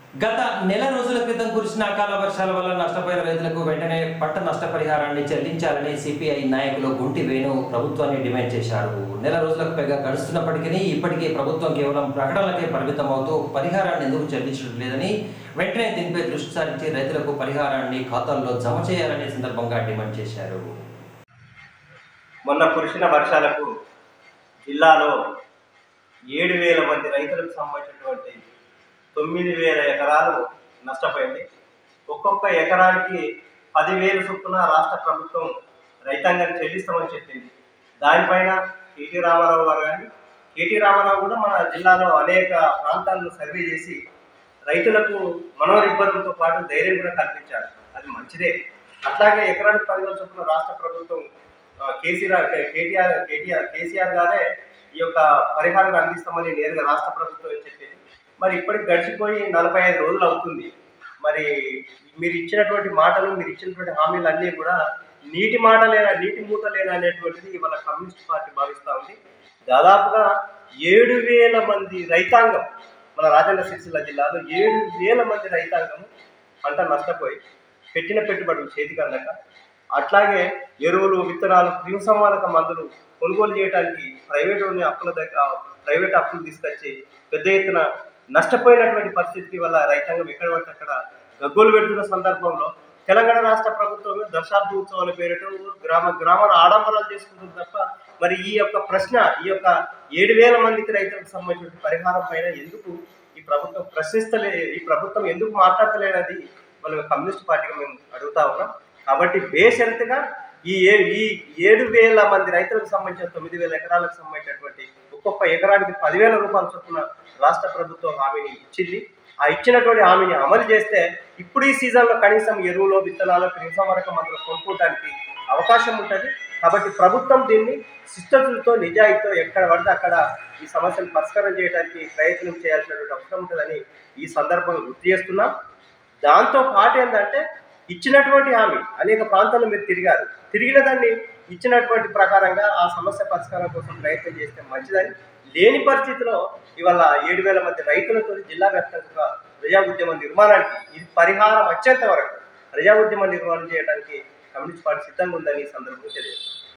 గత నెల రోజుల క్రితం కురిసిన అకాల వర్షాల వల్ల నష్టపోయిన రైతులకు వెంటనే పంట నష్టపరిహారాన్ని చెల్లించాలని సిపిఐ నాయకులు గుంటి వేణు ప్రభుత్వాన్ని డిమాండ్ చేశారు నెల రోజులకు పైగా గడుస్తున్నప్పటికీ ఇప్పటికీ ప్రభుత్వం కేవలం ప్రకటనలకే పరిమితమవుతూ పరిహారాన్ని ఎందుకు చెల్లించడం లేదని వెంటనే దీనిపై దృష్టి సారించి రైతులకు పరిహారాన్ని ఖాతాల్లో జమ చేయాలనే సందర్భంగా డిమాండ్ చేశారు మొన్న కురిసిన వర్షాలకు జిల్లాలో ఏడు వేల మంది రైతులకు సంబంధించినటువంటి తొమ్మిది వేల ఎకరాలు నష్టపోయింది ఒక్కొక్క ఎకరానికి పదివేలు చొప్పున రాష్ట్ర ప్రభుత్వం రైతాంగాన్ని చెల్లిస్తామని చెప్పింది దానిపైన కేటీ రామారావు గారు కానీ కేటీ రామారావు కూడా మన జిల్లాలో అనేక ప్రాంతాలను సర్వే చేసి రైతులకు మనోరిబ్బరంతో పాటు ధైర్యం కూడా కల్పించారు అది మంచిదే అట్లాగే ఎకరానికి పదివేల చొప్పున రాష్ట్ర ప్రభుత్వం ఆ, కేసీఆర్ కేటీఆర్ కేటీఆర్ కేసీఆర్ గారే ఈ యొక్క పరిహారం అందిస్తామని నేరుగా రాష్ట్ర ప్రభుత్వం చెప్పింది మరి ఇప్పటికి గడిచిపోయి నలభై ఐదు రోజులు అవుతుంది మరి మీరు ఇచ్చినటువంటి మాటలు మీరు ఇచ్చినటువంటి హామీలు అన్నీ కూడా నీటి మాటలేనా నీటి మూటలేనా అనేటువంటిది ఇవాళ కమ్యూనిస్ట్ పార్టీ భావిస్తూ ఉంది దాదాపుగా ఏడు వేల మంది రైతాంగం మన రాజన్న సిరిసిల్ల జిల్లాలో ఏడు వేల మంది రైతాంగం పంట నష్టపోయి పెట్టిన పెట్టుబడులు చేతికి అందక అట్లాగే ఎరువులు విత్తనాలు క్రిమిసంహారక మందులు కొనుగోలు చేయడానికి ప్రైవేట్ అప్పుల దగ్గర ప్రైవేట్ అప్పులు తీసుకొచ్చి పెద్ద ఎత్తున నష్టపోయినటువంటి పరిస్థితి వల్ల రైతాంగం ఎక్కడ పడితే అక్కడ గగ్గోలు పెడుతున్న సందర్భంలో తెలంగాణ రాష్ట్ర ప్రభుత్వం దశాబ్ది ఉత్సవాల పేరిట గ్రామ గ్రామాల ఆడంబరాలు చేసుకుంటుంది తప్ప మరి ఈ యొక్క ప్రశ్న ఈ యొక్క ఏడు వేల మందికి రైతులకు సంబంధించిన పరిహారం పైన ఎందుకు ఈ ప్రభుత్వం ప్రశ్నిస్తలే ఈ ప్రభుత్వం ఎందుకు మాట్లాడతలేనది మన కమ్యూనిస్ట్ పార్టీగా మేము అడుగుతా ఉన్నాం కాబట్టి బేషరతుగా ఈ ఏ ఈ ఏడు వేల మంది రైతులకు సంబంధించిన తొమ్మిది వేల ఎకరాలకు సంబంధించినటువంటి ఒక్కొక్క ఎకరానికి పదివేల రూపాయల చొప్పున రాష్ట్ర ప్రభుత్వం హామీని ఇచ్చింది ఆ ఇచ్చినటువంటి హామీని అమలు చేస్తే ఇప్పుడు ఈ సీజన్లో కనీసం ఎరువులు విత్తనాలు క్రిమిసంవరక మందులు కొనుక్కోవడానికి అవకాశం ఉంటుంది కాబట్టి ప్రభుత్వం దీన్ని శిష్టతులతో నిజాయితీతో ఎక్కడ పడితే అక్కడ ఈ సమస్యను పరిష్కారం చేయడానికి ప్రయత్నం చేయాల్సినటువంటి అవసరం ఉంటుందని ఈ సందర్భంగా గుర్తు చేస్తున్నాం దాంతో పాటు ఏంటంటే ఇచ్చినటువంటి హామీ అనేక ప్రాంతాల్లో మీరు తిరిగారు తిరిగిన దాన్ని ఇచ్చినటువంటి ప్రకారంగా ఆ సమస్య పరిష్కారం కోసం ప్రయత్నం చేస్తే మంచిదని లేని పరిస్థితిలో ఇవాళ ఏడు వేల మంది రైతులతో జిల్లా వ్యాప్తంగా ప్రజా ఉద్యమ నిర్మాణానికి ఇది పరిహారం వచ్చేంత వరకు ప్రజా ఉద్యమ నిర్మాణం చేయడానికి కమ్యూనిస్ట్ పార్టీ సిద్ధంగా ఉందని ఈ సందర్భంగా తెలియదు